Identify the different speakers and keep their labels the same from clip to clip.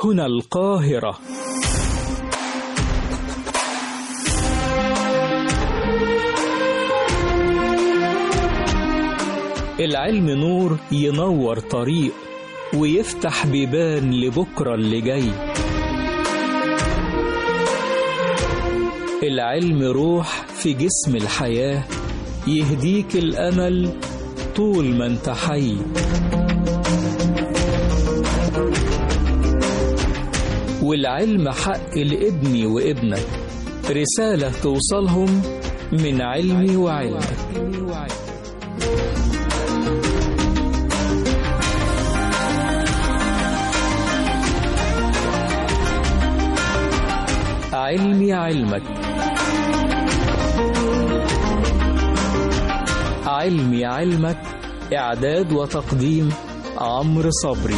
Speaker 1: هنا القاهرة العلم نور ينور طريق ويفتح بيبان لبكرة اللي جاي العلم روح في جسم الحياة يهديك الأمل طول ما انت حي والعلم حق لابني وابنك رسالة توصلهم من علمي وعلمك علمي علمك علمي علمك إعداد وتقديم عمرو صبري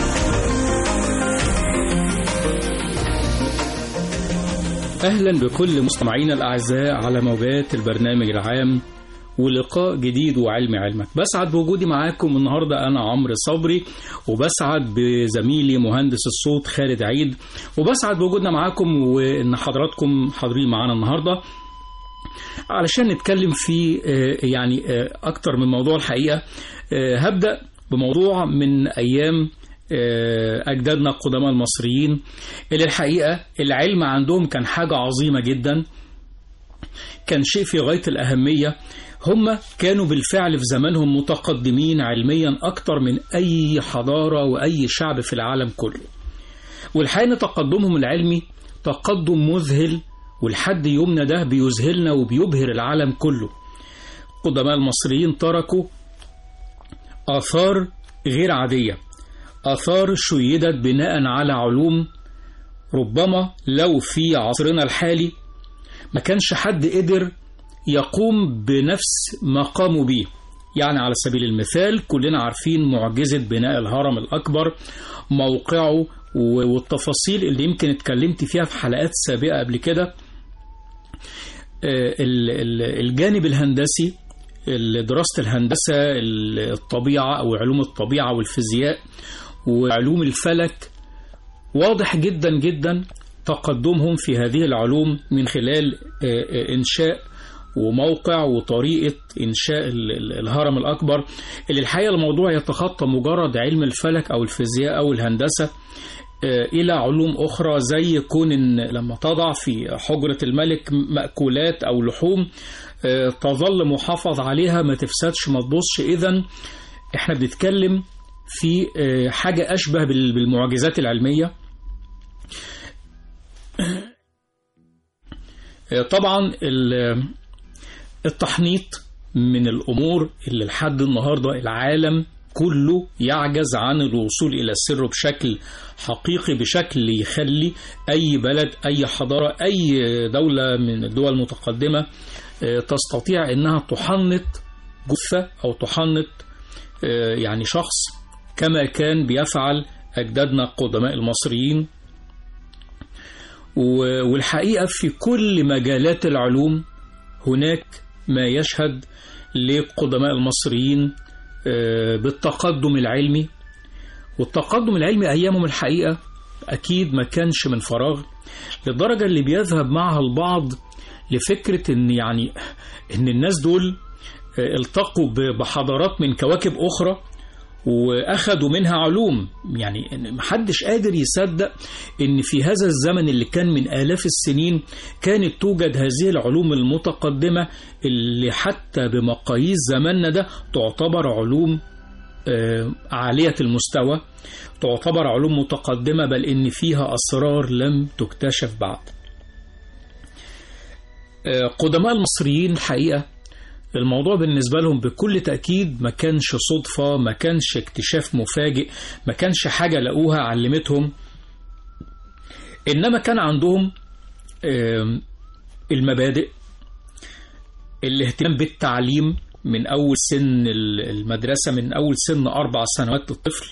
Speaker 2: أهلا بكل مستمعينا الأعزاء على موجات البرنامج العام ولقاء جديد وعلمي علمك بسعد بوجودي معاكم النهاردة أنا عمرو صبري وبسعد بزميلي مهندس الصوت خالد عيد وبسعد بوجودنا معاكم وإن حضراتكم حاضرين معانا النهاردة علشان نتكلم في يعني أكتر من موضوع الحقيقة هبدأ بموضوع من أيام أجدادنا القدماء المصريين اللي الحقيقة العلم عندهم كان حاجة عظيمة جدا كان شيء في غاية الأهمية هم كانوا بالفعل في زمانهم متقدمين علميا أكتر من أي حضارة وأي شعب في العالم كله والحقيقة تقدمهم العلمي تقدم مذهل ولحد يومنا ده بيذهلنا وبيبهر العالم كله قدماء المصريين تركوا آثار غير عادية آثار شيدت بناء على علوم ربما لو في عصرنا الحالي ما كانش حد قدر يقوم بنفس ما قاموا به يعني على سبيل المثال كلنا عارفين معجزة بناء الهرم الأكبر موقعه والتفاصيل اللي يمكن اتكلمت فيها في حلقات سابقة قبل كده الجانب الهندسي دراسة الهندسة الطبيعة أو علوم الطبيعة والفيزياء وعلوم الفلك واضح جدا جدا تقدمهم في هذه العلوم من خلال إنشاء وموقع وطريقة إنشاء الهرم الأكبر اللي الحقيقة الموضوع يتخطى مجرد علم الفلك أو الفيزياء أو الهندسة إلى علوم أخرى زي كون إن لما تضع في حجرة الملك مأكولات أو لحوم تظل محافظ عليها ما تفسدش ما تبصش إذا إحنا بنتكلم في حاجة أشبه بالمعجزات العلمية طبعا التحنيط من الأمور اللي لحد النهاردة العالم كله يعجز عن الوصول إلى السر بشكل حقيقي بشكل يخلي أي بلد أي حضارة أي دولة من الدول المتقدمة تستطيع أنها تحنط جثة أو تحنط يعني شخص كما كان بيفعل أجدادنا القدماء المصريين والحقيقة في كل مجالات العلوم هناك ما يشهد لقدماء المصريين بالتقدم العلمي والتقدم العلمي أيامهم الحقيقة أكيد ما كانش من فراغ للدرجة اللي بيذهب معها البعض لفكرة إن يعني إن الناس دول التقوا بحضارات من كواكب أخرى واخدوا منها علوم يعني محدش قادر يصدق ان في هذا الزمن اللي كان من الاف السنين كانت توجد هذه العلوم المتقدمه اللي حتى بمقاييس زماننا ده تعتبر علوم عاليه المستوى تعتبر علوم متقدمه بل ان فيها اسرار لم تكتشف بعد قدماء المصريين الحقيقه الموضوع بالنسبة لهم بكل تأكيد ما كانش صدفة ما كانش اكتشاف مفاجئ ما كانش حاجة لقوها علمتهم إنما كان عندهم المبادئ الاهتمام بالتعليم من أول سن المدرسة من أول سن أربع سنوات للطفل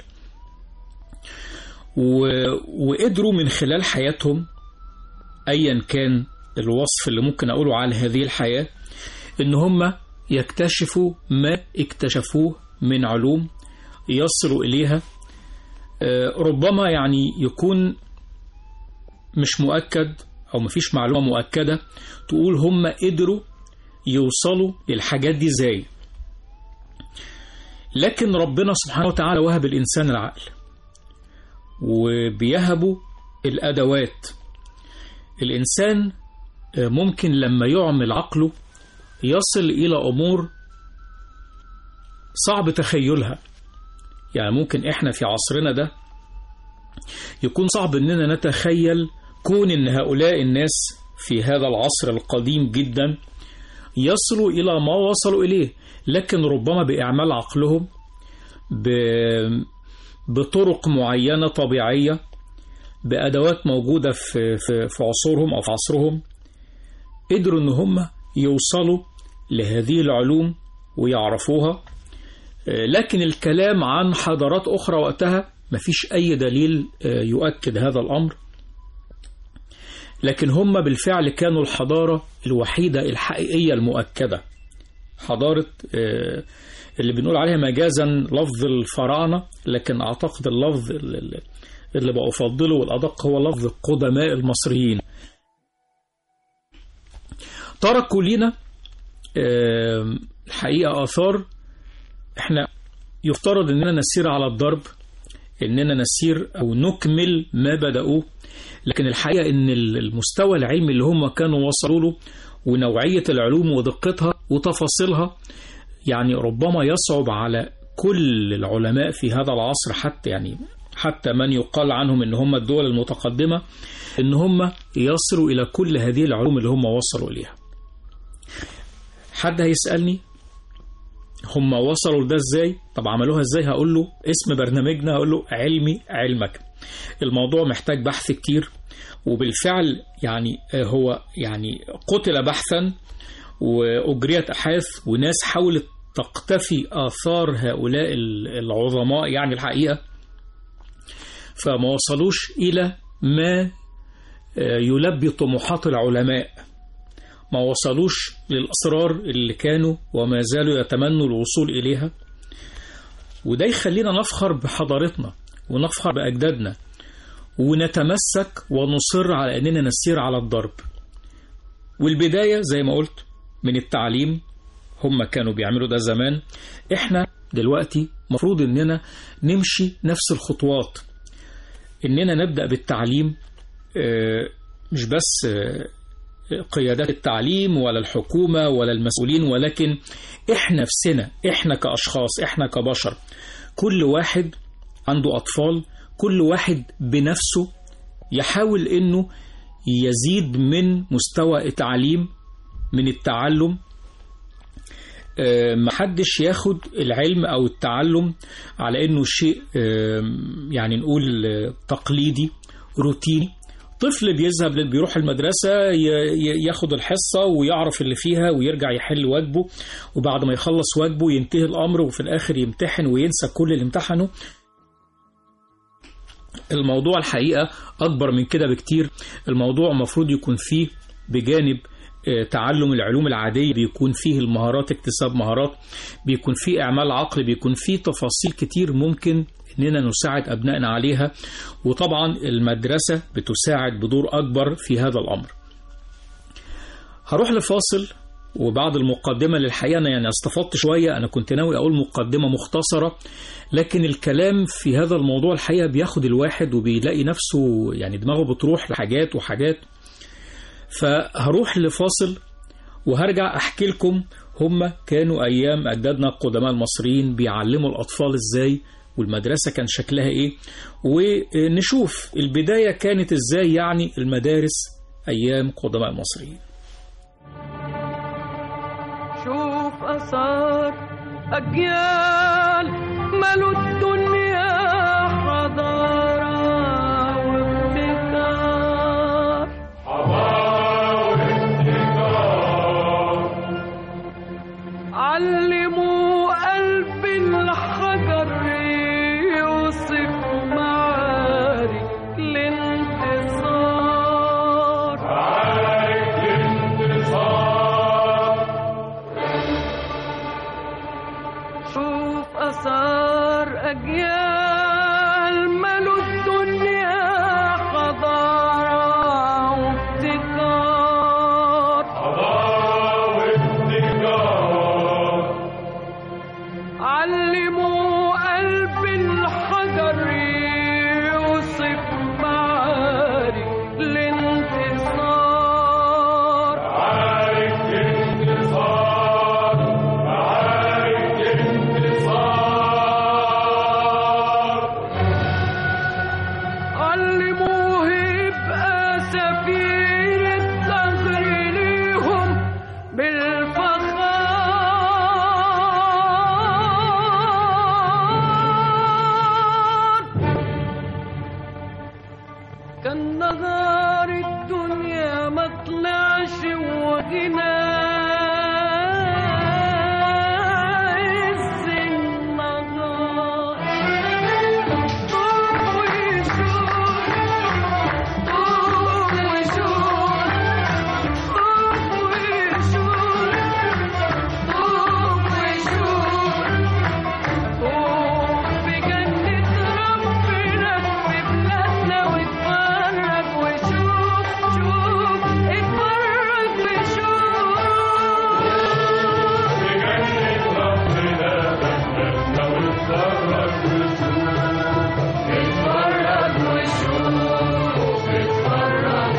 Speaker 2: وقدروا من خلال حياتهم أيا كان الوصف اللي ممكن أقوله على هذه الحياة إن هم يكتشفوا ما اكتشفوه من علوم يصلوا إليها ربما يعني يكون مش مؤكد أو مفيش معلومة مؤكدة تقول هم قدروا يوصلوا للحاجات دي ازاي لكن ربنا سبحانه وتعالى وهب الإنسان العقل وبيهبوا الأدوات الإنسان ممكن لما يعمل عقله يصل إلى أمور صعب تخيلها يعني ممكن إحنا في عصرنا ده يكون صعب إننا نتخيل كون إن هؤلاء الناس في هذا العصر القديم جدا يصلوا إلى ما وصلوا إليه لكن ربما بإعمال عقلهم بطرق معينة طبيعية بأدوات موجودة في, في, في عصورهم أو في عصرهم قدروا إن هم يوصلوا لهذه العلوم ويعرفوها لكن الكلام عن حضارات أخرى وقتها مفيش أي دليل يؤكد هذا الأمر لكن هم بالفعل كانوا الحضارة الوحيدة الحقيقية المؤكدة حضارة اللي بنقول عليها مجازا لفظ الفراعنة لكن أعتقد اللفظ اللي بأفضله والأدق هو لفظ القدماء المصريين تركوا لنا الحقيقة آثار احنا يفترض اننا نسير على الضرب اننا نسير او نكمل ما بدأوه لكن الحقيقة ان المستوى العلمي اللي هم كانوا وصلوا له ونوعية العلوم ودقتها وتفاصيلها يعني ربما يصعب على كل العلماء في هذا العصر حتى يعني حتى من يقال عنهم ان هم الدول المتقدمة ان هم يصلوا الى كل هذه العلوم اللي هم وصلوا اليها حد هيسألني هم وصلوا لده ازاي طب عملوها ازاي هقول له اسم برنامجنا هقول له علمي علمك الموضوع محتاج بحث كتير وبالفعل يعني هو يعني قتل بحثا وأجريت أبحاث وناس حاولت تقتفي آثار هؤلاء العظماء يعني الحقيقة فما وصلوش إلى ما يلبي طموحات العلماء ما وصلوش للأسرار اللي كانوا وما زالوا يتمنوا الوصول إليها وده يخلينا نفخر بحضارتنا ونفخر بأجدادنا ونتمسك ونصر على أننا نسير على الضرب والبداية زي ما قلت من التعليم هم كانوا بيعملوا ده زمان احنا دلوقتي مفروض اننا نمشي نفس الخطوات اننا نبدأ بالتعليم مش بس قيادات التعليم ولا الحكومة ولا المسؤولين ولكن احنا نفسنا احنا كأشخاص احنا كبشر كل واحد عنده أطفال كل واحد بنفسه يحاول انه يزيد من مستوى التعليم من التعلم محدش ياخد العلم او التعلم على انه شيء يعني نقول تقليدي روتيني طفل بيذهب بيروح المدرسة ياخد الحصة ويعرف اللي فيها ويرجع يحل واجبه وبعد ما يخلص واجبه ينتهي الأمر وفي الآخر يمتحن وينسى كل اللي امتحنه الموضوع الحقيقة أكبر من كده بكتير الموضوع المفروض يكون فيه بجانب تعلم العلوم العادية بيكون فيه المهارات اكتساب مهارات بيكون فيه إعمال عقل بيكون فيه تفاصيل كتير ممكن إننا نساعد أبنائنا عليها وطبعا المدرسة بتساعد بدور أكبر في هذا الأمر هروح لفاصل وبعد المقدمة للحقيقة أنا يعني استفدت شوية أنا كنت ناوي أقول مقدمة مختصرة لكن الكلام في هذا الموضوع الحقيقة بياخد الواحد وبيلاقي نفسه يعني دماغه بتروح لحاجات وحاجات فهروح لفاصل وهرجع أحكي لكم هم كانوا أيام أجدادنا القدماء المصريين بيعلموا الأطفال إزاي والمدرسة كان شكلها إيه ونشوف البداية كانت إزاي يعني المدارس أيام قدماء المصريين
Speaker 3: شوف أثار أجيال ملوا الدنيا حضارة وابتكار علموا قلب الحجر يوصف معارك الانتصار شوف أثار أجيال كان نهار الدنيا ما طلعش وجنا عز النهار قوم وشوف قوم وشوف قوم وشوف قوم وشوف قوم في جنة ربنا في بلادنا واتفرج وشوف شوف اتفرج وشوف اتفرج وشوف اتفرج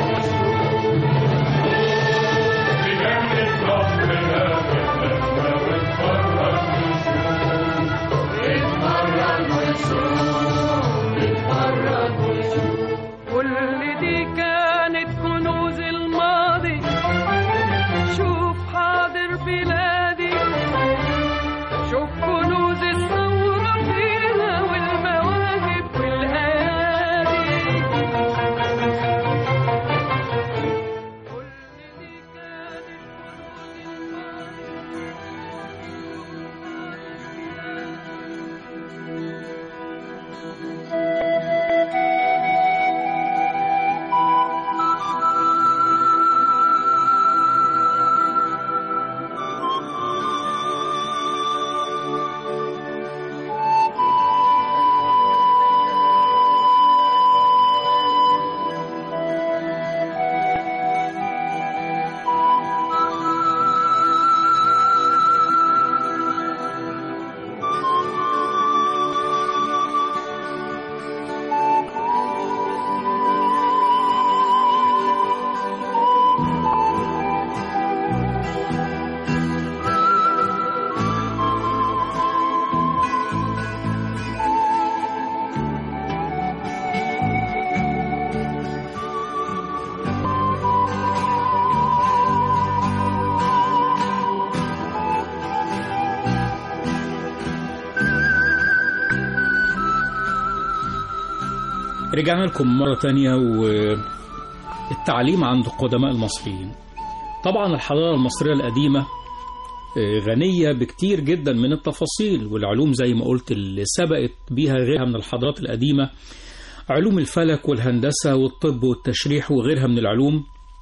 Speaker 3: اتفرج وشوف اتفرج وشوف كل دي كانت كنوز الماضي شوف حاضر بلادي شوف كنوز الثورة فيها والمواهب والأيادي كل دي كانت كنوز
Speaker 2: رجعنا لكم مرة تانية والتعليم عند القدماء المصريين طبعا الحضارة المصرية القديمة آه، غنية بكتير جدا من التفاصيل والعلوم زي ما قلت اللي سبقت بيها غيرها من الحضارات القديمة علوم الفلك والهندسة والطب والتشريح وغيرها من العلوم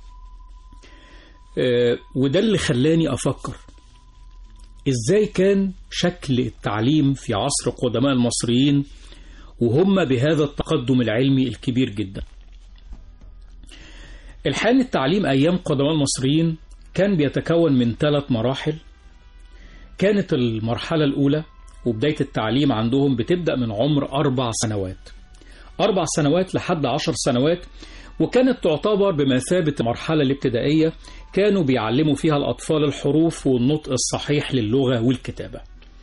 Speaker 2: آه، وده اللي خلاني أفكر إزاي كان شكل التعليم في عصر قدماء المصريين وهم بهذا التقدم العلمي الكبير جدا الحال التعليم أيام قدماء المصريين كان بيتكون من ثلاث مراحل كانت المرحلة الأولى وبداية التعليم عندهم بتبدأ من عمر أربع سنوات أربع سنوات لحد عشر سنوات وكانت تعتبر بمثابة المرحلة الابتدائية كانوا بيعلموا فيها الأطفال الحروف والنطق الصحيح للغة والكتابة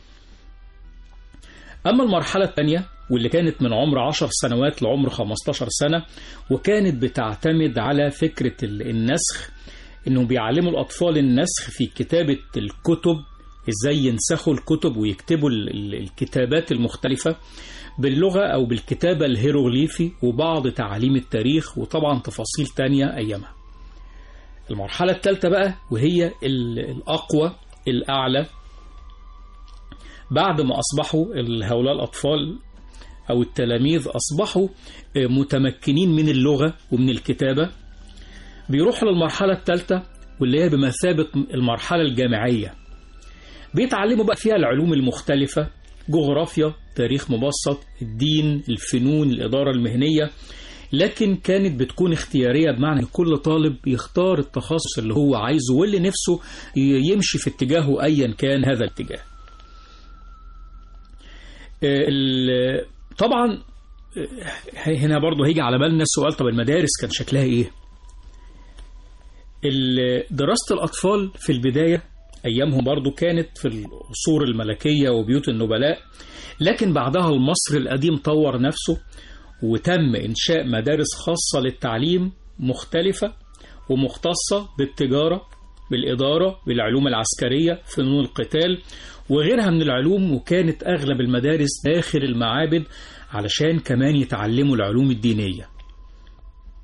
Speaker 2: أما المرحلة الثانية واللي كانت من عمر 10 سنوات لعمر 15 سنة وكانت بتعتمد على فكرة ال- النسخ إنهم بيعلموا الأطفال النسخ في كتابة الكتب إزاي ينسخوا الكتب ويكتبوا ال- ال- الكتابات المختلفة باللغة أو بالكتابة الهيروغليفي وبعض تعاليم التاريخ وطبعا تفاصيل تانية أيامها المرحلة الثالثة بقى وهي ال- الأقوى الأعلى بعد ما أصبحوا ال- هؤلاء الأطفال أو التلاميذ أصبحوا آه، متمكنين من اللغة ومن الكتابة بيروحوا للمرحلة الثالثة واللي هي بمثابة المرحلة الجامعية بيتعلموا بقى فيها العلوم المختلفة جغرافيا تاريخ مبسط الدين الفنون الإدارة المهنية لكن كانت بتكون اختيارية بمعنى ان كل طالب يختار التخصص اللي هو عايزه واللي نفسه ي- يمشي في اتجاهه أيا كان هذا الاتجاه آه، ال- طبعا آه، هنا برضه هيجي على بالنا السؤال طب المدارس كان شكلها ايه ال- دراسة الأطفال في البداية أيامهم برضو كانت في العصور الملكية وبيوت النبلاء لكن بعدها المصري القديم طور نفسه وتم إنشاء مدارس خاصة للتعليم مختلفة ومختصة بالتجارة بالإدارة بالعلوم العسكرية فنون القتال وغيرها من العلوم وكانت أغلب المدارس داخل المعابد علشان كمان يتعلموا العلوم الدينية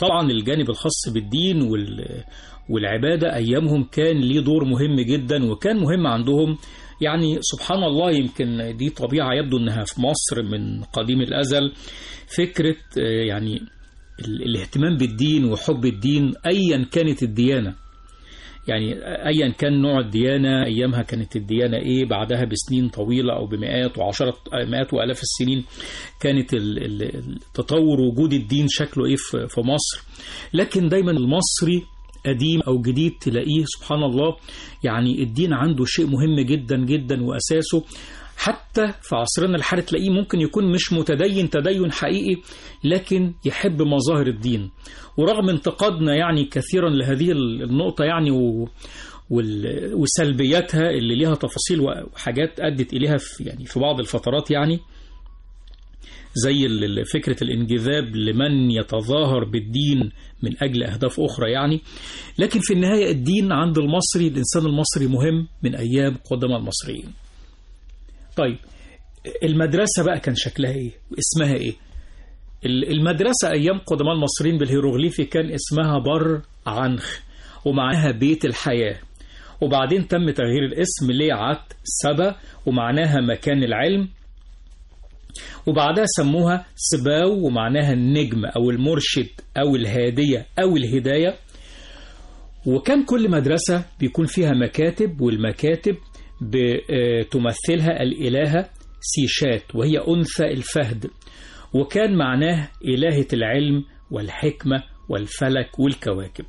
Speaker 2: طبعا الجانب الخاص بالدين وال والعبادة أيامهم كان ليه دور مهم جدا وكان مهم عندهم يعني سبحان الله يمكن دي طبيعة يبدو أنها في مصر من قديم الأزل فكرة آه، يعني ال- الاهتمام بالدين وحب الدين أيا كانت الديانة يعني ايا كان نوع الديانه ايامها كانت الديانه ايه بعدها بسنين طويله او بمئات وعشرات مئات والاف السنين كانت ال- ال- التطور وجود الدين شكله ايه في في مصر لكن دايما المصري قديم او جديد تلاقيه سبحان الله يعني الدين عنده شيء مهم جدا جدا واساسه حتى في عصرنا الحالي تلاقيه ممكن يكون مش متدين تدين حقيقي لكن يحب مظاهر الدين ورغم انتقادنا يعني كثيرا لهذه النقطة يعني و وال- وسلبياتها اللي ليها تفاصيل وحاجات أدت إليها في يعني في بعض الفترات يعني زي ال- ال- فكرة الانجذاب لمن يتظاهر بالدين من أجل أهداف أخرى يعني لكن في النهاية الدين عند المصري الإنسان المصري مهم من أيام قدماء المصريين طيب المدرسة بقى كان شكلها إيه واسمها إيه ال- المدرسة أيام قدماء المصريين بالهيروغليفي كان اسمها بر عنخ ومعناها بيت الحياة وبعدين تم تغيير الاسم لعت سبا ومعناها مكان العلم وبعدها سموها سباو ومعناها النجم أو المرشد أو الهادية أو الهداية وكان كل مدرسة بيكون فيها مكاتب والمكاتب بتمثلها الإلهة سيشات وهي أنثى الفهد وكان معناه إلهة العلم والحكمة والفلك والكواكب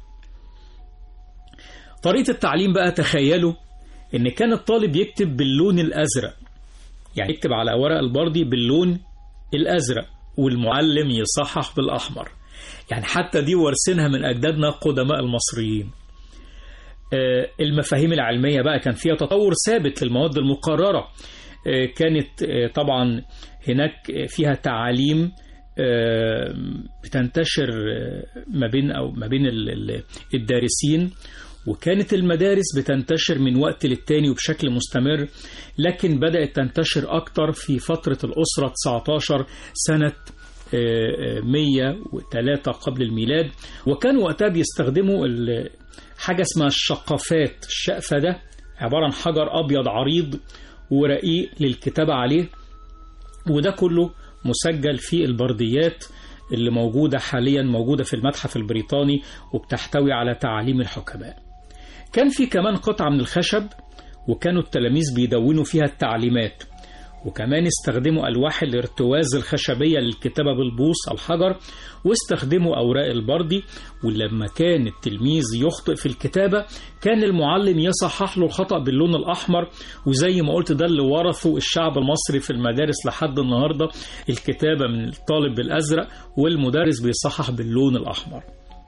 Speaker 2: طريقة التعليم بقى تخيلوا إن كان الطالب يكتب باللون الأزرق يعني يكتب على ورق البردي باللون الأزرق والمعلم يصحح بالأحمر يعني حتى دي وارثينها من أجدادنا قدماء المصريين آه، المفاهيم العلمية بقى كان فيها تطور ثابت للمواد المقررة آه، كانت آه، طبعا هناك آه، فيها تعاليم آه، بتنتشر آه، ما بين أو ما بين ال- ال- الدارسين وكانت المدارس بتنتشر من وقت للتاني وبشكل مستمر لكن بدأت تنتشر أكتر في فترة الأسرة 19 سنة آه، آه، 103 قبل الميلاد وكانوا وقتها بيستخدموا ال- حاجة اسمها الشقافات الشقفة ده عبارة عن حجر أبيض عريض ورقيق للكتابة عليه وده كله مسجل في البرديات اللي موجودة حاليا موجودة في المتحف البريطاني وبتحتوي على تعاليم الحكماء كان في كمان قطعة من الخشب وكانوا التلاميذ بيدونوا فيها التعليمات وكمان استخدموا ألواح الارتواز الخشبية للكتابة بالبوص على الحجر واستخدموا أوراق البردي ولما كان التلميذ يخطئ في الكتابة كان المعلم يصحح له الخطأ باللون الأحمر وزي ما قلت ده اللي ورثه الشعب المصري في المدارس لحد النهاردة الكتابة من الطالب بالأزرق والمدرس بيصحح باللون الأحمر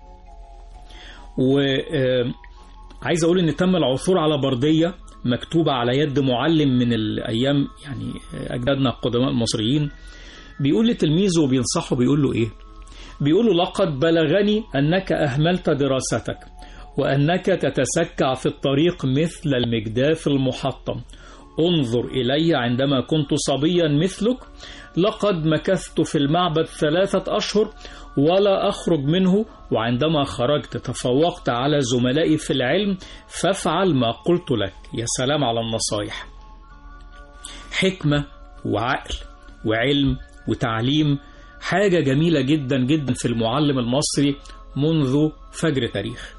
Speaker 2: و آه، عايز اقول ان تم العثور على برديه مكتوبه على يد معلم من الايام يعني اجدادنا القدماء المصريين بيقول لتلميذه وبينصحه بيقول له ايه بيقول له لقد بلغني انك اهملت دراستك وانك تتسكع في الطريق مثل المجداف المحطم انظر الي عندما كنت صبيا مثلك لقد مكثت في المعبد ثلاثة أشهر ولا أخرج منه وعندما خرجت تفوقت على زملائي في العلم فافعل ما قلت لك يا سلام على النصايح حكمة وعقل وعلم وتعليم حاجة جميلة جدا جدا في المعلم المصري منذ فجر تاريخ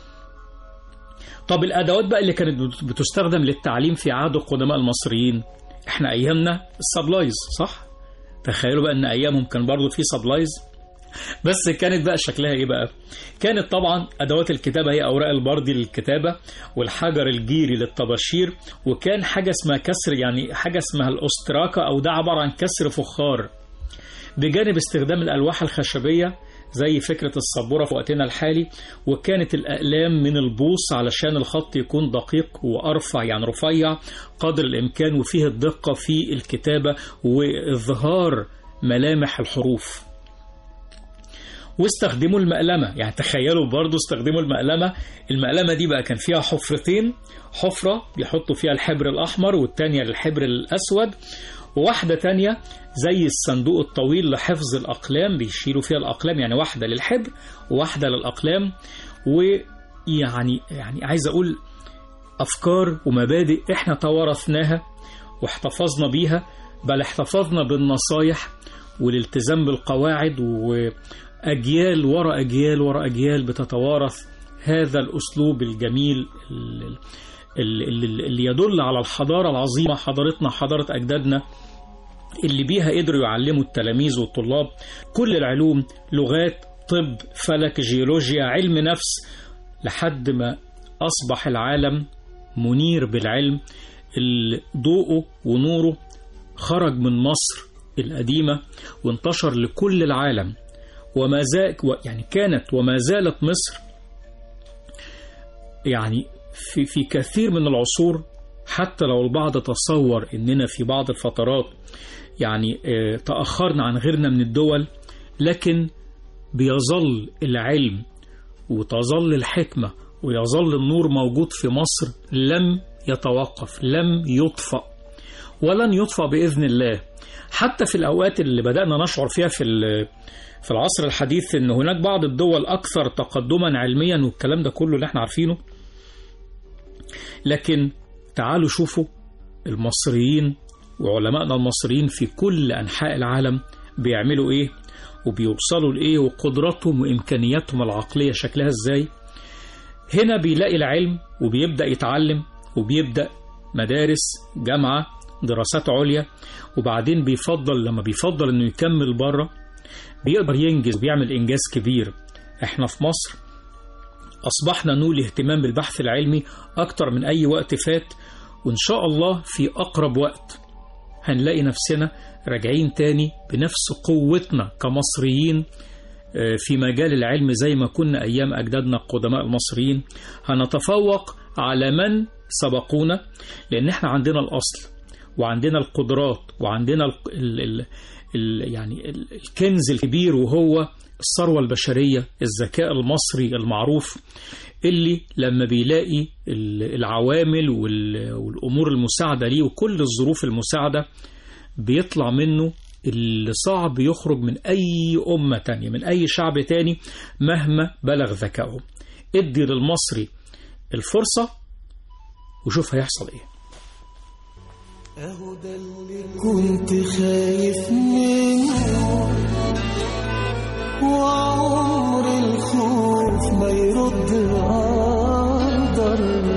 Speaker 2: طب الأدوات بقى اللي كانت بتستخدم للتعليم في عهد القدماء المصريين احنا أيامنا السبلايز صح؟ تخيلوا بقى ان ايامهم كان برضو في سبلايز بس كانت بقى شكلها ايه بقى كانت طبعا ادوات الكتابه هي اوراق البردي للكتابه والحجر الجيري للطباشير وكان حاجه اسمها كسر يعني حاجه اسمها الاستراكه او ده عباره عن كسر فخار بجانب استخدام الالواح الخشبيه زي فكرة السبورة في وقتنا الحالي وكانت الأقلام من البوص علشان الخط يكون دقيق وأرفع يعني رفيع قدر الإمكان وفيه الدقة في الكتابة وإظهار ملامح الحروف واستخدموا المقلمة يعني تخيلوا برضو استخدموا المقلمة المقلمة دي بقى كان فيها حفرتين حفرة بيحطوا فيها الحبر الأحمر والتانية الحبر الأسود وواحدة تانية زي الصندوق الطويل لحفظ الأقلام بيشيلوا فيها الأقلام يعني واحدة للحبر وواحدة للأقلام ويعني يعني عايز أقول أفكار ومبادئ إحنا توارثناها واحتفظنا بيها بل احتفظنا بالنصايح والالتزام بالقواعد وأجيال ورا أجيال ورا أجيال بتتوارث هذا الأسلوب الجميل ال- ال- ال- اللي يدل على الحضارة العظيمة حضارتنا حضارة أجدادنا اللي بيها قدروا يعلموا التلاميذ والطلاب كل العلوم لغات طب فلك جيولوجيا علم نفس لحد ما أصبح العالم منير بالعلم اللي ضوءه ونوره خرج من مصر القديمة وانتشر لكل العالم وما زال يعني كانت وما زالت مصر يعني في في كثير من العصور حتى لو البعض تصور اننا في بعض الفترات يعني آه، تأخرنا عن غيرنا من الدول لكن بيظل العلم وتظل الحكمة ويظل النور موجود في مصر لم يتوقف لم يطفأ ولن يطفأ بإذن الله حتى في الأوقات اللي بدأنا نشعر فيها في ال- في العصر الحديث إن هناك بعض الدول أكثر تقدما علميا والكلام ده كله اللي احنا عارفينه لكن تعالوا شوفوا المصريين وعلمائنا المصريين في كل أنحاء العالم بيعملوا إيه وبيوصلوا لإيه وقدراتهم وإمكانياتهم العقلية شكلها إزاي هنا بيلاقي العلم وبيبدأ يتعلم وبيبدأ مدارس جامعة دراسات عليا وبعدين بيفضل لما بيفضل انه يكمل بره بيقدر ينجز وبيعمل انجاز كبير احنا في مصر اصبحنا نولي اهتمام بالبحث العلمي اكتر من اي وقت فات وان شاء الله في اقرب وقت هنلاقي نفسنا راجعين تاني بنفس قوتنا كمصريين آه، في مجال العلم زي ما كنا أيام أجدادنا القدماء المصريين هنتفوق على من سبقونا لأن احنا عندنا الأصل وعندنا القدرات وعندنا ال ال ال ال يعني ال- الكنز الكبير وهو الثروة البشرية الذكاء المصري المعروف اللي لما بيلاقي ال- العوامل وال- والأمور المساعدة ليه وكل الظروف المساعدة بيطلع منه اللي صعب يخرج من أي أمة تانية من أي شعب تاني مهما بلغ ذكائه ادي للمصري الفرصة وشوف هيحصل ايه
Speaker 4: اهو ده اللي كنت خايف منه وعمر الخوف ما يرد قدر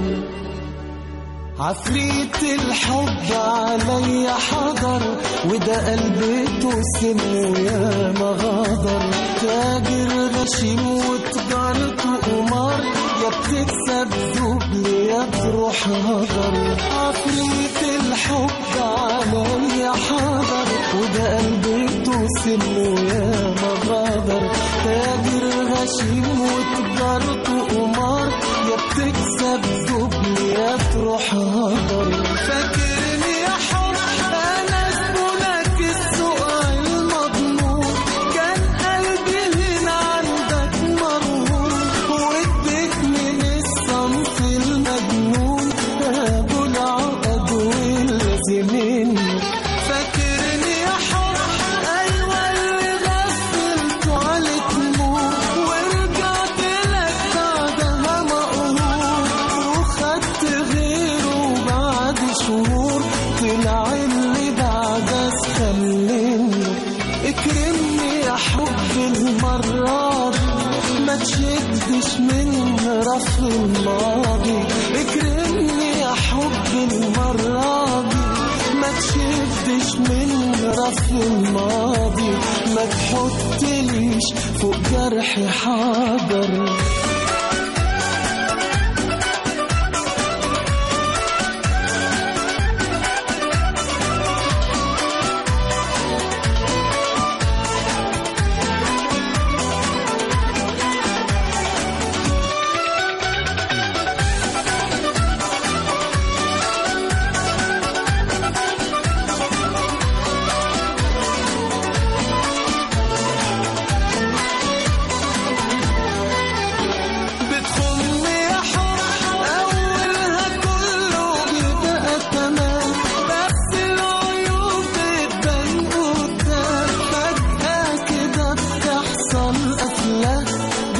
Speaker 4: عفريت الحب عليا حضر وده قلبته سم ويا ما غدر تاجر غشيم وتجارته قمار يا بتكسب دبل يا بتروح هدر عفريت الحب عليا حضر وده قلبته سم ويا ما غدر تاجر غشيم وتجارته قمار يا بتكسب دبل يا تروح هدر فاكرني يا حب انا زبونك السؤال المضمون كان قلبي هنا عندك مرهون واديت من الصنف المجنون ابو العقد والزمن فاكرني يا حب ايوه اللي غفلت على تموت ورجعت لك بعدها مقهور وخدت غيره بعد شهور طلع اللي بعد اسخن منه اكرمني يا حب المرة دي ما تشدش من رف الماضي اكرمني يا حب المرة دي ما تشدش من رف الماضي ما تحطليش فوق جرحي حاضر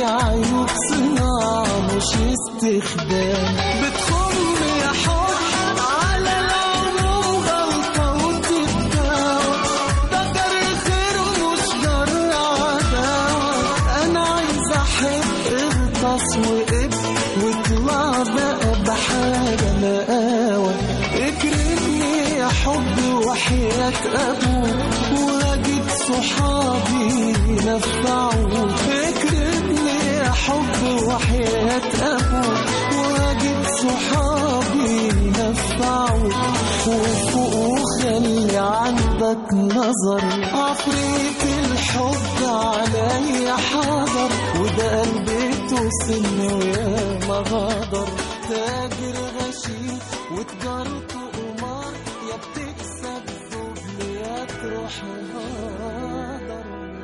Speaker 4: عيوب صناعة مش استخدام بتخم يا حب على العموم غلطة وتتداوى ده جري خير مش جرى عداوة أنا عايز أحب اغطس وقب واطلع بقى بحاجة مقاوى اكرمني يا حب وحياة أبوك وأجيب صحابي نفعوك اكرمني يا حب وحياة أبوك وأجيب صحابي نفعوك وفوق وخلي عندك نظر عفريت الحب عليا حاضر وده قلبي سن ويا ما غدر تاجر غشيم وتجارته قمار يا بتكسب دبل يا تروح هدر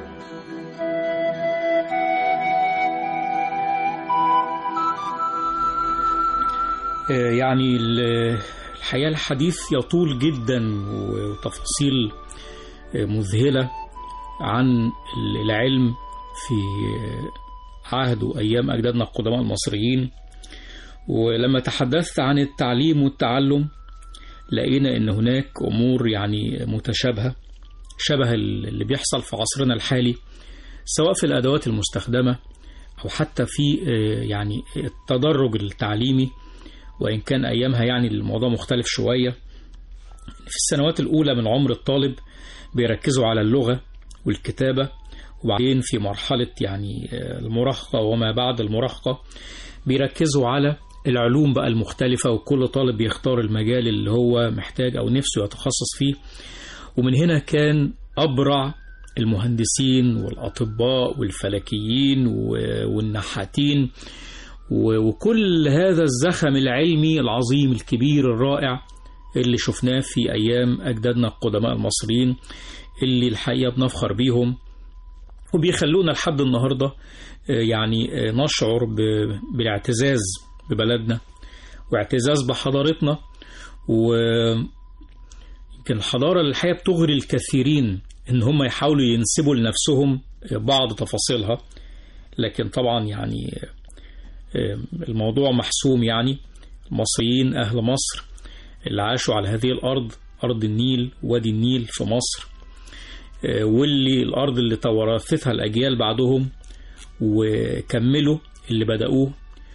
Speaker 2: آه، يعني ال- الحياة الحديث يطول جدا وتفاصيل آه، مذهلة عن العلم في آه، عهد وأيام أجدادنا القدماء المصريين ولما تحدثت عن التعليم والتعلم لقينا ان هناك امور يعني متشابهه شبه اللي بيحصل في عصرنا الحالي سواء في الادوات المستخدمه او حتى في آه، يعني التدرج التعليمي وان كان ايامها يعني الموضوع مختلف شويه في السنوات الاولى من عمر الطالب بيركزوا على اللغه والكتابه وبعدين في مرحله يعني آه، المراهقه وما بعد المراهقه بيركزوا على العلوم بقى المختلفة وكل طالب بيختار المجال اللي هو محتاج أو نفسه يتخصص فيه ومن هنا كان أبرع المهندسين والأطباء والفلكيين و- والنحاتين و- وكل هذا الزخم العلمي العظيم الكبير الرائع اللي شفناه في أيام أجدادنا القدماء المصريين اللي الحقيقة بنفخر بيهم وبيخلونا لحد النهاردة آه، يعني آه، نشعر ب- بالاعتزاز ببلدنا واعتزاز بحضارتنا ويمكن الحضارة اللي الحقيقة بتغري الكثيرين إن هم يحاولوا ينسبوا لنفسهم بعض تفاصيلها لكن طبعا يعني آه، الموضوع محسوم يعني المصريين أهل مصر اللي عاشوا على هذه الأرض أرض النيل وادي النيل في مصر آه، واللي الأرض اللي توارثتها الأجيال بعدهم وكملوا اللي بدأوه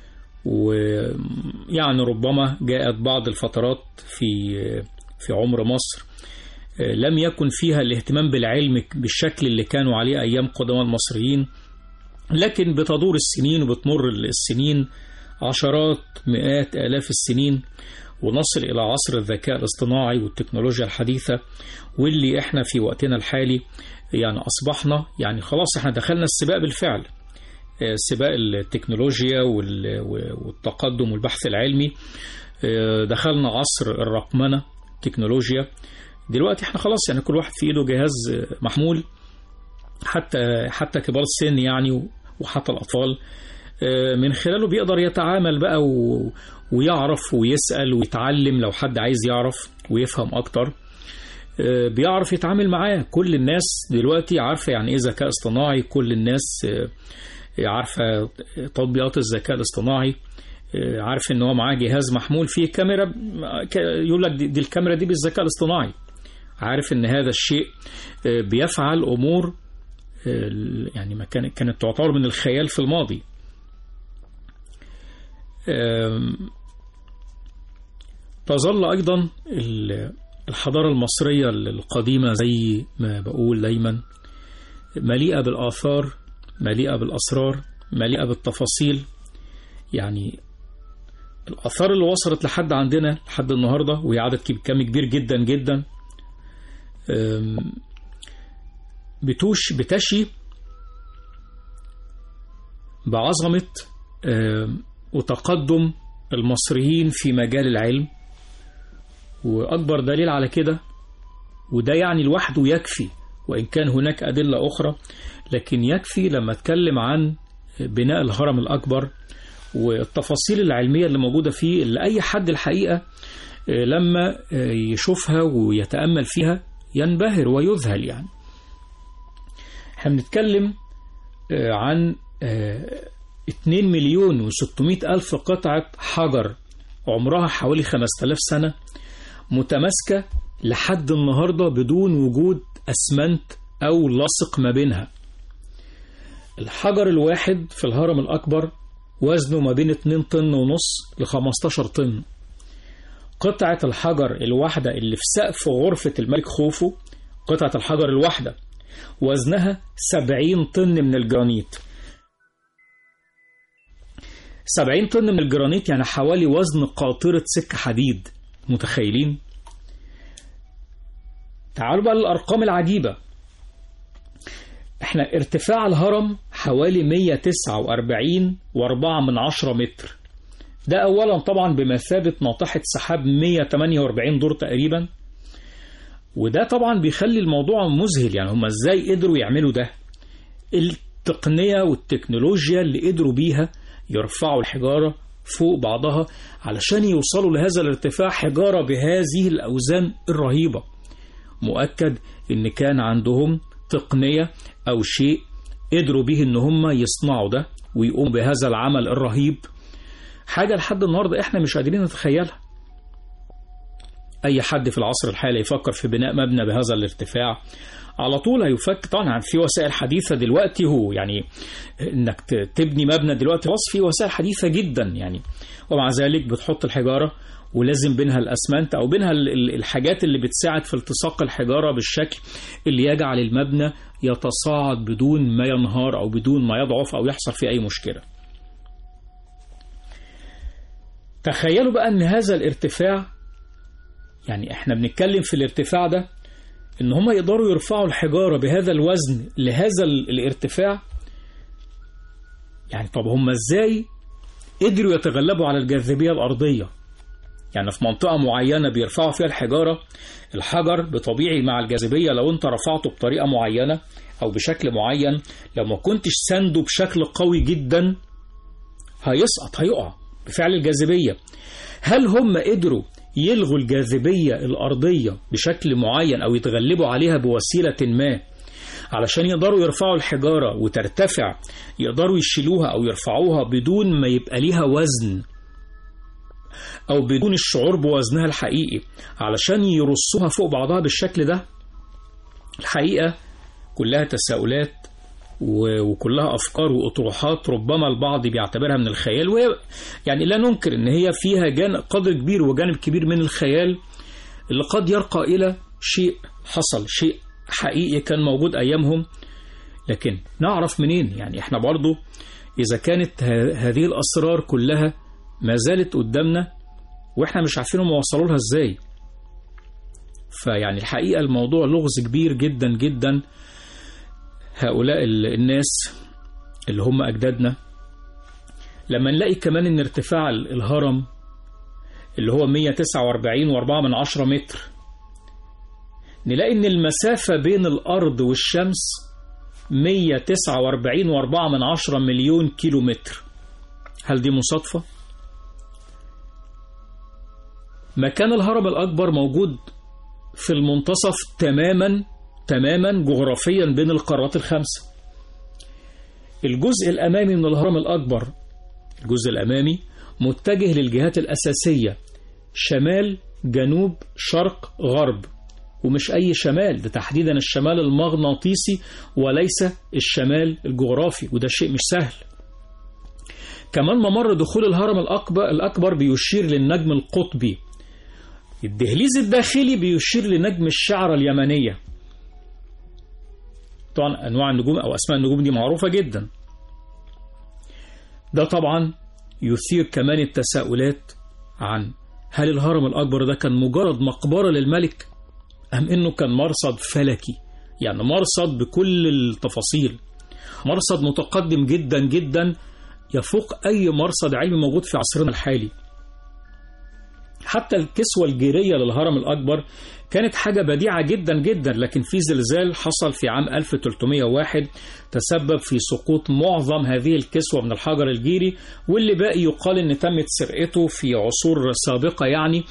Speaker 2: ويعني ربما جاءت بعض الفترات في في عمر مصر آه، لم يكن فيها الاهتمام بالعلم بالشكل اللي كانوا عليه أيام قدماء المصريين لكن بتدور السنين وبتمر السنين عشرات مئات آلاف السنين ونصل إلى عصر الذكاء الاصطناعي والتكنولوجيا الحديثة واللي احنا في وقتنا الحالي يعني أصبحنا يعني خلاص احنا دخلنا السباق بالفعل آه، سباق التكنولوجيا وال- والتقدم والبحث العلمي آه، دخلنا عصر الرقمنة تكنولوجيا دلوقتي احنا خلاص يعني كل واحد في ايده جهاز آه، محمول حتى حتى كبار السن يعني وحتى الأطفال آه، من خلاله بيقدر يتعامل بقى و... ويعرف ويسأل ويتعلم لو حد عايز يعرف ويفهم أكتر آه، بيعرف يتعامل معاه كل الناس دلوقتي عارفة يعني إيه ذكاء اصطناعي كل الناس آه، عارفة تطبيقات الذكاء الاصطناعي آه، عارف ان هو معاه جهاز محمول فيه كاميرا آه، ك- يقول لك دي, دي الكاميرا دي بالذكاء الاصطناعي عارف ان هذا الشيء آه، بيفعل امور آه، يعني ما كانت كانت تعتبر من الخيال في الماضي آم، تظل أيضا ال- الحضارة المصرية القديمة زي ما بقول دايما مليئة بالآثار مليئة بالأسرار مليئة بالتفاصيل يعني الآثار اللي وصلت لحد عندنا لحد النهاردة وهي عدد كب- كم كبير جدا جدا أم، بتوش بتشي بعظمة أم، وتقدم المصريين في مجال العلم وأكبر دليل على كده وده يعني لوحده يكفي وإن كان هناك أدلة أخرى لكن يكفي لما أتكلم عن بناء الهرم الأكبر والتفاصيل العلمية اللي موجودة فيه اللي أي حد الحقيقة آه، لما آه، يشوفها ويتأمل فيها ينبهر ويذهل يعني احنا بنتكلم آه، عن آه، 2 مليون و600 ألف قطعة حجر عمرها حوالي 5000 سنة متماسكة لحد النهاردة بدون وجود أسمنت أو لاصق ما بينها الحجر الواحد في الهرم الأكبر وزنه ما بين 2 طن ونص ل 15 طن قطعة الحجر الواحدة اللي في سقف غرفة الملك خوفو قطعة الحجر الواحدة وزنها 70 طن من الجرانيت 70 طن من الجرانيت يعني حوالي وزن قاطرة سكة حديد متخيلين تعالوا بقى للأرقام العجيبة احنا ارتفاع الهرم حوالي 149 و4 من عشرة متر ده أولا طبعا بمثابة ناطحة سحاب 148 دور تقريبا وده طبعا بيخلي الموضوع مذهل يعني هم ازاي قدروا يعملوا ده التقنية والتكنولوجيا اللي قدروا بيها يرفعوا الحجارة فوق بعضها علشان يوصلوا لهذا الارتفاع حجارة بهذه الأوزان الرهيبة مؤكد ان كان عندهم تقنية او شيء قدروا به ان هم يصنعوا ده ويقوموا بهذا العمل الرهيب حاجة لحد النهاردة احنا مش قادرين نتخيلها اي حد في العصر الحالي يفكر في بناء مبنى بهذا الارتفاع على طول هيفكر طبعا في وسائل حديثة دلوقتي هو يعني انك تبني مبنى دلوقتي خلاص في وسائل حديثة جدا يعني ومع ذلك بتحط الحجارة ولازم بينها الاسمنت او بينها الحاجات اللي بتساعد في التصاق الحجارة بالشكل اللي يجعل المبنى يتصاعد بدون ما ينهار او بدون ما يضعف او يحصل فيه اي مشكلة تخيلوا بقى ان هذا الارتفاع يعني احنا بنتكلم في الارتفاع ده ان هم يقدروا يرفعوا الحجارة بهذا الوزن لهذا الارتفاع يعني طب هم ازاي قدروا يتغلبوا على الجاذبية الأرضية يعني في منطقة معينة بيرفعوا فيها الحجارة الحجر بطبيعي مع الجاذبية لو انت رفعته بطريقة معينة أو بشكل معين لو ما كنتش سنده بشكل قوي جدا هيسقط هيقع بفعل الجاذبية هل هم قدروا يلغوا الجاذبية الأرضية بشكل معين أو يتغلبوا عليها بوسيلة ما علشان يقدروا يرفعوا الحجارة وترتفع يقدروا يشيلوها أو يرفعوها بدون ما يبقى ليها وزن أو بدون الشعور بوزنها الحقيقي علشان يرصوها فوق بعضها بالشكل ده الحقيقة كلها تساؤلات وكلها أفكار وأطروحات ربما البعض بيعتبرها من الخيال وهي يعني لا ننكر إن هي فيها جانب قدر كبير وجانب كبير من الخيال اللي قد يرقى إلى شيء حصل شيء حقيقي كان موجود أيامهم لكن نعرف منين يعني إحنا برضو إذا كانت هذه الأسرار كلها ما زالت قدامنا وإحنا مش عارفين هم وصلوا لها إزاي فيعني الحقيقة الموضوع لغز كبير جدا جدا هؤلاء الناس اللي هم أجدادنا لما نلاقي كمان ان ارتفاع الهرم اللي هو 149 و4 من 10 متر نلاقي ان المسافة بين الأرض والشمس 149 و4 من 10 مليون كيلو متر هل دي مصادفة؟ مكان الهرم الأكبر موجود في المنتصف تماما تماما جغرافيا بين القارات الخمسة الجزء الأمامي من الهرم الأكبر الجزء الأمامي متجه للجهات الأساسية شمال جنوب شرق غرب ومش أي شمال ده تحديدا الشمال المغناطيسي وليس الشمال الجغرافي وده شيء مش سهل كمان ممر دخول الهرم الأكبر, الأكبر بيشير للنجم القطبي الدهليز الداخلي بيشير لنجم الشعرة اليمنية طبعا أنواع النجوم أو أسماء النجوم دي معروفة جدا ده طبعا يثير كمان التساؤلات عن هل الهرم الأكبر ده كان مجرد مقبرة للملك أم إنه كان مرصد فلكي يعني مرصد بكل التفاصيل مرصد متقدم جدا جدا يفوق أي مرصد علمي موجود في عصرنا الحالي حتى الكسوة الجيرية للهرم الأكبر كانت حاجة بديعة جدا جدا لكن في زلزال حصل في عام 1301 تسبب في سقوط معظم هذه الكسوة من الحجر الجيري واللي باقي يقال ان تمت سرقته في عصور سابقة يعني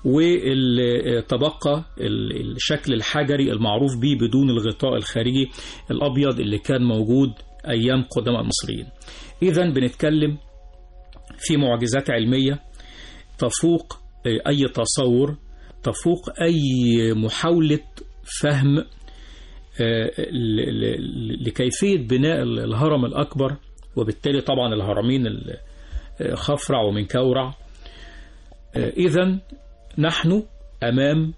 Speaker 2: وتبقى الشكل الحجري المعروف به بدون الغطاء الخارجي الأبيض اللي كان موجود أيام قدماء المصريين إذا بنتكلم في معجزات علمية تفوق أي تصور تفوق أي محاولة فهم آه، ل- ل- لكيفية بناء الهرم الأكبر وبالتالي طبعا الهرمين ال- آه، خفرع ومنكورع إذا نحن أمام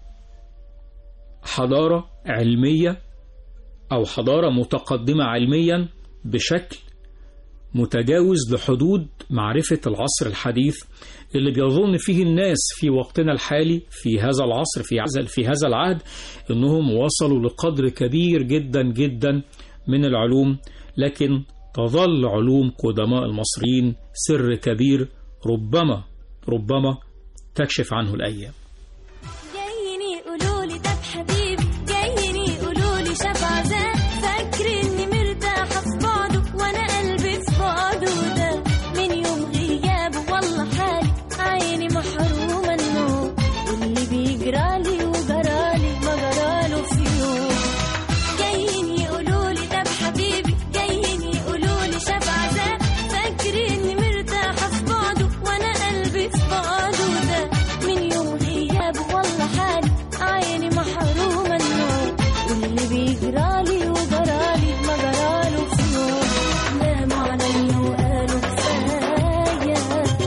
Speaker 2: حضارة علمية أو حضارة متقدمة علميا بشكل متجاوز لحدود معرفة العصر الحديث اللي بيظن فيه الناس في وقتنا الحالي في هذا العصر في هذا في هذا العهد انهم وصلوا لقدر كبير جدا جدا من العلوم لكن تظل علوم قدماء المصريين سر كبير ربما ربما تكشف عنه الايام
Speaker 5: جايين يقولوا لي طب حبيبي جايين يقولوا لي شاف عذاب فاكر اني مرتاحه في بعضه وانا قلبي في بعضه ده من يوم غيابه والله حالي عيني محرومه النوم واللي بيجرالي وجرالي ما جراله في يوم جايين يقولوا لي طب حبيبي جايين يقولوا لي شاف عذاب فاكر اني مرتاحه في بعضه وانا قلبي في بعضه ده من يوم غيابه والله حالي عيني محرومه النوم واللي بيجرالي وجرالي ما جراله في يوم ناموا عليا وقالوا كفايه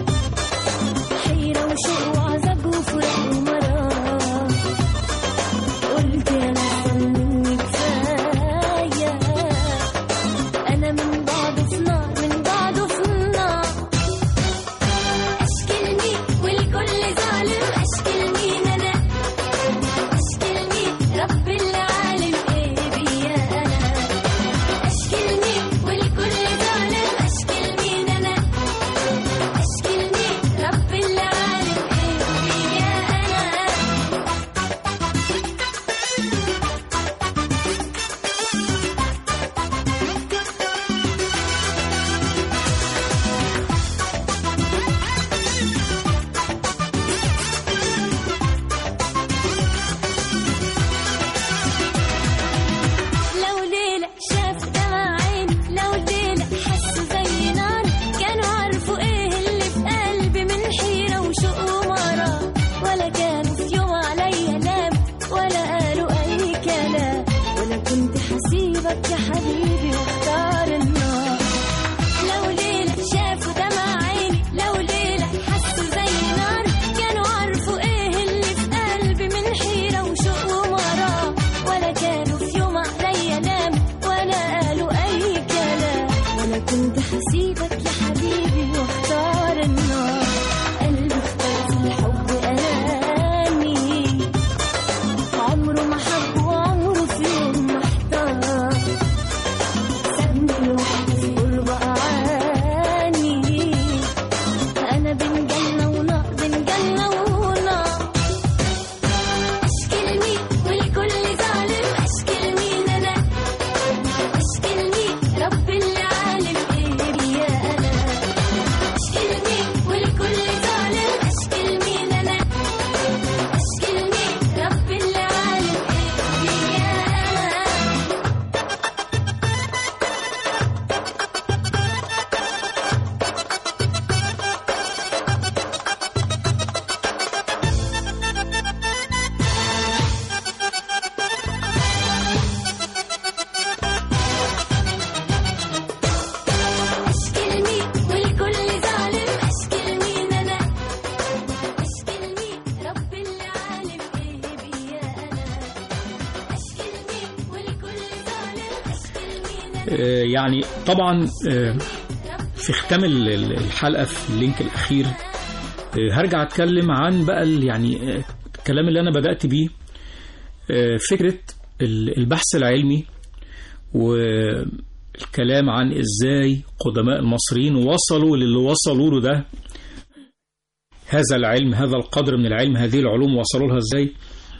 Speaker 5: حيره وشوق وعذاب وفراق ومرار قلت يا ناس مني كفايه انا من بعده في نار من بعده في نار اشكي لمين والكل ظالم اشكي لمين انا اشكي لمين رب العالم ايه بيا انا اشكي لمين والكل ظالم اشكي لمين انا اشكي لمين رب العالم ايه بيا انا لو ليلة شاف دمع عيني لو ليلة حسوا زي نار كانوا عارفوا ايه اللي في قلبي من حيرة وشوق ومرار ولا كانوا في يوم عليا لام ولا قالوا أي كلام ولا كنت حسيبك يا حبيبي واختار النار لو ليلة شافوا دمع عيني لو ليلة حسوا زي نار كانوا عارفوا ايه اللي في قلبي من حيرة وشوق ومرار ولا كانوا في يوم عليا نام ولا قالوا أي كلام ولا كنت حسيبك يا حبيبي واختار النار قلبي اختار في الحب أناني عمره ما حب وعمره في يوم ما احتار سابني لوحدي في قرب أعاني أنا بين جنة ونار بين جنة ونار أشكي لمين والكل ظالم أشكي لمين أنا أشكي لمين رب العالم إيه بيا أنا أشكي لمين والكل ظالم أشكي لمين أنا أشكي لمين رب العالم إيه بيا أنا أشكي لمين والكل ظالم أشكي لمين أنا أشكي لمين رب العالم إيه بيا أنا أشكي لمين والكل ظالم أشكي لمين أنا
Speaker 2: آه، يعني طبعا آه، في ختام ال- ال- الحلقة في اللينك الأخير آه، هرجع أتكلم عن بقى ال- يعني آه، الكلام اللي أنا بدأت بيه آه، فكرة ال- البحث العلمي والكلام عن إزاي قدماء المصريين وصلوا للي وصلوا له ده هذا العلم هذا القدر من العلم هذه العلوم وصلوا لها إزاي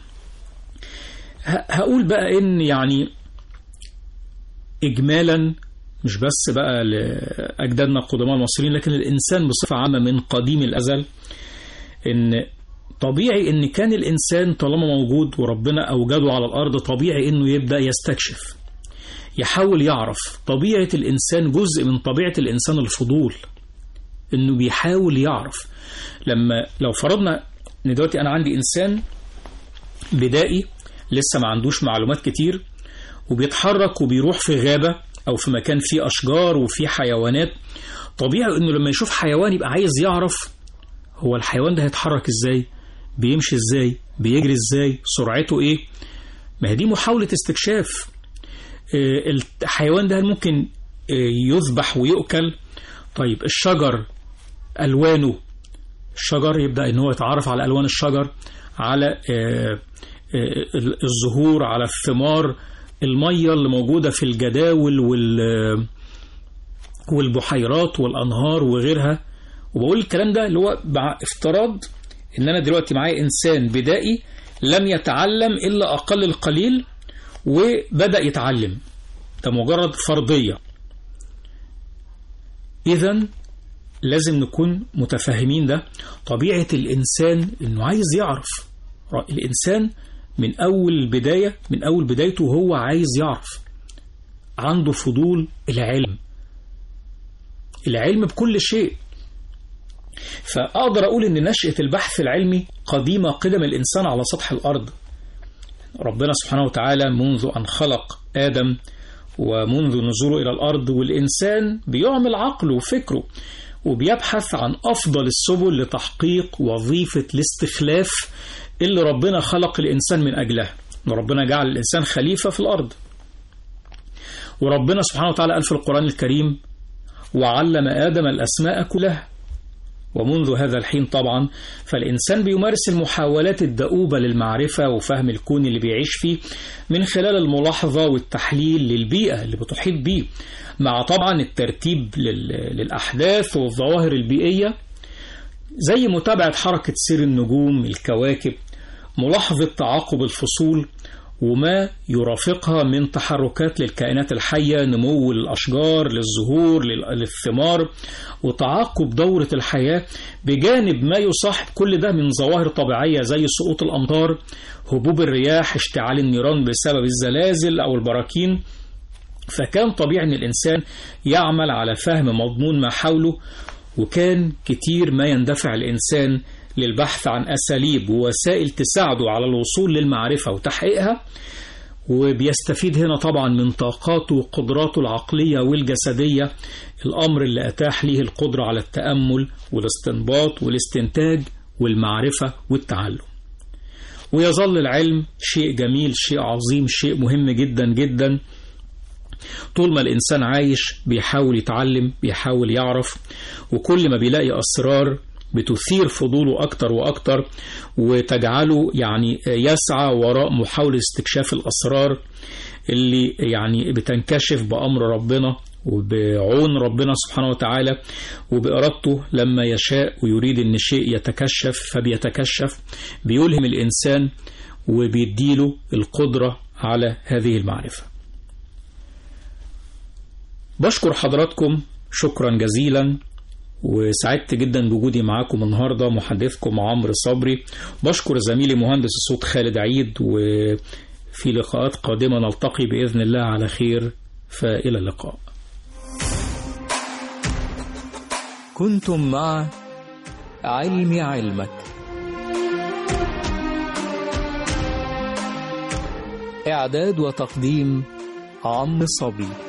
Speaker 2: ه- هقول بقى إن يعني إجمالا مش بس بقى لأجدادنا القدماء المصريين لكن الإنسان بصفة عامة من قديم الأزل إن طبيعي إن كان الإنسان طالما موجود وربنا أوجده على الأرض طبيعي إنه يبدأ يستكشف يحاول يعرف طبيعة الإنسان جزء من طبيعة الإنسان الفضول إنه بيحاول يعرف لما لو فرضنا إن دلوقتي أنا عندي إنسان بدائي لسه ما عندوش معلومات كتير وبيتحرك وبيروح في غابة أو في مكان فيه أشجار وفيه حيوانات طبيعي إنه لما يشوف حيوان يبقى عايز يعرف هو الحيوان ده هيتحرك إزاي بيمشي إزاي بيجري إزاي سرعته إيه ما هي دي محاولة استكشاف آه، الحيوان ده ممكن آه، يذبح ويؤكل طيب الشجر ألوانه الشجر يبدأ إن هو يتعرف على ألوان الشجر على آه، آه، الزهور على الثمار المية اللي موجودة في الجداول وال والبحيرات والأنهار وغيرها وبقول الكلام ده اللي هو مع افتراض إن أنا دلوقتي معايا إنسان بدائي لم يتعلم إلا أقل القليل وبدأ يتعلم ده مجرد فرضية إذا لازم نكون متفاهمين ده طبيعة الإنسان إنه عايز يعرف الإنسان من أول البداية من أول بدايته هو عايز يعرف عنده فضول العلم العلم بكل شيء فأقدر أقول إن نشأة البحث العلمي قديمة قدم الإنسان على سطح الأرض ربنا سبحانه وتعالى منذ أن خلق آدم ومنذ نزوله إلى الأرض والإنسان بيعمل عقله وفكره وبيبحث عن أفضل السبل لتحقيق وظيفة الاستخلاف اللي ربنا خلق الإنسان من أجلها إن ربنا جعل الإنسان خليفة في الأرض وربنا سبحانه وتعالى قال في القرآن الكريم وعلم آدم الأسماء كلها ومنذ هذا الحين طبعا فالإنسان بيمارس المحاولات الدؤوبة للمعرفة وفهم الكون اللي بيعيش فيه من خلال الملاحظة والتحليل للبيئة اللي بتحيط بيه مع طبعا الترتيب لل- للأحداث والظواهر البيئية زي متابعة حركة سير النجوم الكواكب ملاحظة تعاقب الفصول وما يرافقها من تحركات للكائنات الحية نمو الأشجار للزهور لل- للثمار وتعاقب دورة الحياة بجانب ما يصاحب كل ده من ظواهر طبيعية زي سقوط الأمطار هبوب الرياح اشتعال النيران بسبب الزلازل أو البراكين فكان طبيعي أن الإنسان يعمل على فهم مضمون ما حوله وكان كتير ما يندفع الإنسان للبحث عن أساليب ووسائل تساعده على الوصول للمعرفة وتحقيقها وبيستفيد هنا طبعا من طاقاته وقدراته العقلية والجسدية الأمر اللي أتاح ليه القدرة على التأمل والاستنباط والاستنتاج والمعرفة والتعلم ويظل العلم شيء جميل شيء عظيم شيء مهم جدا جدا طول ما الإنسان عايش بيحاول يتعلم بيحاول يعرف وكل ما بيلاقي أسرار بتثير فضوله أكتر وأكتر وتجعله يعني يسعى وراء محاولة استكشاف الأسرار اللي يعني بتنكشف بأمر ربنا وبعون ربنا سبحانه وتعالى وبإرادته لما يشاء ويريد أن شيء يتكشف فبيتكشف بيلهم الإنسان وبيديله القدرة على هذه المعرفة بشكر حضراتكم شكرا جزيلا وسعدت جدا بوجودي معاكم النهارده محدثكم عمرو صبري بشكر زميلي مهندس الصوت خالد عيد وفي لقاءات قادمه نلتقي باذن الله على خير فالى اللقاء
Speaker 1: كنتم مع علم علمك إعداد وتقديم عمرو صبري